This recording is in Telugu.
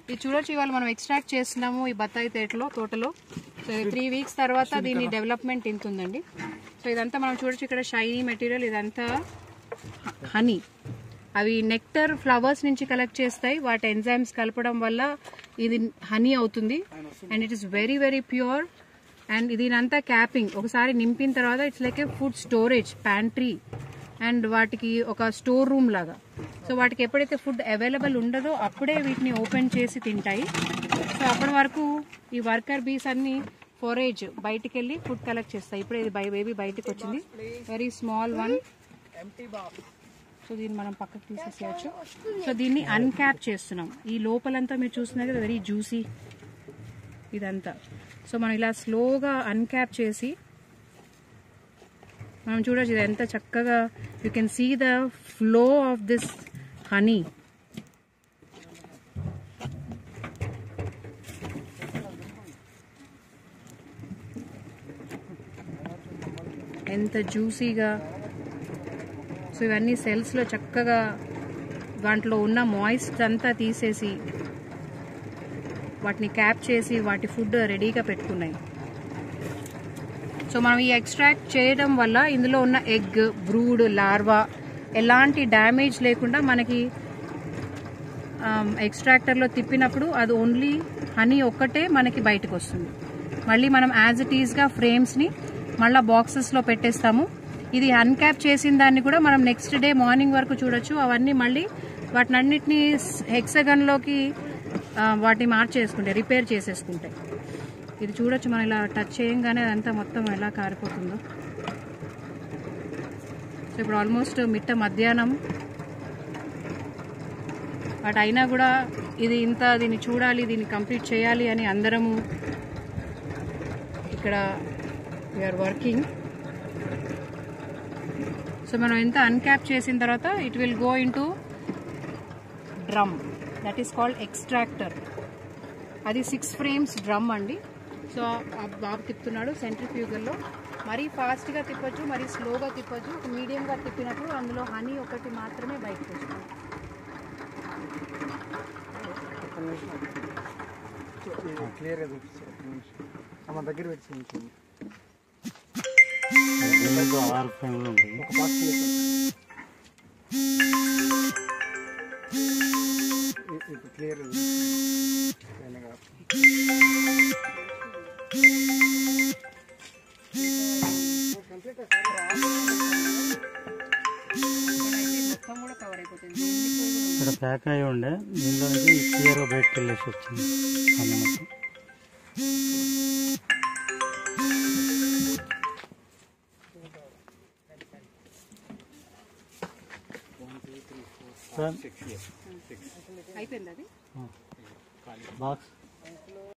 ఇది చూడొచ్చు ఇవాళ మనం ఎక్స్ట్రాక్ట్ చేస్తున్నాము ఈ బత్తాయి తేటలో తోటలో సో ఇది త్రీ వీక్స్ తర్వాత దీని డెవలప్మెంట్ ఇంత ఉందండి సో ఇదంతా మనం చూడొచ్చు ఇక్కడ షైనీ మెటీరియల్ ఇదంతా హనీ అవి నెక్టర్ ఫ్లవర్స్ నుంచి కలెక్ట్ చేస్తాయి వాటి ఎంజైమ్స్ కలపడం వల్ల ఇది హనీ అవుతుంది and it is very very pure and దీనంతా క్యాపింగ్ ఒకసారి నింపిన తర్వాత it's like a food storage pantry and వాటికి ఒక స్టోర్ రూమ్ లాగా సో వాటికి ఎప్పుడైతే ఫుడ్ అవైలబుల్ ఉండదో అప్పుడే వీటిని ఓపెన్ చేసి తింటాయి సో అప్పటి వరకు ఈ వర్కర్ బీస్ అన్ని ఫోరేజ్ బయటికి వెళ్ళి ఫుడ్ కలెక్ట్ చేస్తాయి ఇప్పుడే ఇది బై బేబీ బయటికి వచ్చింది వెరీ స్మాల్ వన్ సో దీన్ని మనం పక్కకు తీసేసేయచ్చు సో దీన్ని అన్క్యాప్ చేస్తున్నాం ఈ లోపలంతా మీరు చూస్తున్నారు కదా వెరీ జ్యూసీ ఇదంతా సో మనం ఇలా స్లోగా అన్క్యాప్ చేసి మనం చూడొచ్చు ఇది ఎంత చక్కగా you can see the flow of this honey ఎంత జ్యూసీగా సో ఇవన్నీ సెల్స్లో చక్కగా దాంట్లో ఉన్న మాయిస్ట్ అంతా తీసేసి వాటిని క్యాప్ చేసి వాటి ఫుడ్ రెడీగా పెట్టుకున్నాయి సో మనం ఈ ఎక్స్ట్రాక్ట్ చేయడం వల్ల ఇందులో ఉన్న ఎగ్ బ్రూడ్ లార్వా ఎలాంటి డ్యామేజ్ లేకుండా మనకి ఎక్స్ట్రాక్టర్లో తిప్పినప్పుడు అది ఓన్లీ హనీ ఒక్కటే మనకి బయటకు వస్తుంది మళ్ళీ మనం యాజ్ ఇట్ ఈస్గా ఫ్రేమ్స్ని మళ్ళీ బాక్సెస్లో పెట్టేస్తాము ఇది అన్క్యాప్ చేసిన దాన్ని కూడా మనం నెక్స్ట్ డే మార్నింగ్ వరకు చూడొచ్చు అవన్నీ మళ్ళీ వాటినన్నిటినీ హెక్సగన్లోకి వాటిని మార్చేసుకుంటాయి రిపేర్ చేసేసుకుంటాయి ఇది చూడొచ్చు మనం ఇలా టచ్ చేయంగానే అదంతా మొత్తం ఎలా కారిపోతుందో సో ఇప్పుడు ఆల్మోస్ట్ మిట్ట మధ్యాహ్నం బట్ అయినా కూడా ఇది ఇంత దీన్ని చూడాలి దీన్ని కంప్లీట్ చేయాలి అని అందరము ఇక్కడ వీఆర్ వర్కింగ్ సో మనం ఎంత అన్క్యాప్ చేసిన తర్వాత it will go into drum that is called extractor అది సిక్స్ ఫ్రేమ్స్ డ్రమ్ అండి సో ఆ బాబు తిప్పుతున్నాడు సెంట్రిఫ్యూగల్లో మరీ ఫాస్ట్గా తిప్పొచ్చు మరీ స్లోగా తిప్పొచ్చు ఒక మీడియంగా తిప్పినప్పుడు అందులో హనీ ఒకటి మాత్రమే బయటకు వస్తుంది క్లియర్గా చూపిస్తారు ఒక్క నిమిషం. మన దగ్గర పెట్టి చూపించండి ఆరు ఫ్రేమ్లు ఉంటాయి ఒక బాక్స్ ఇప్పుడు క్లియర్ ఇక్కడైతే మొత్తం కూడా కవర్ అయిపోతుంది ఎండిపోయి కూడా ఉంది. ఇక్కడ ప్యాక్ అయి ఉండే దీనిలో నుంచి క్లియర్గా బయటకు వెళ్ళేసి వచ్చింది అన్న మొత్తం సార్ అయిపోయింది అది బాక్స్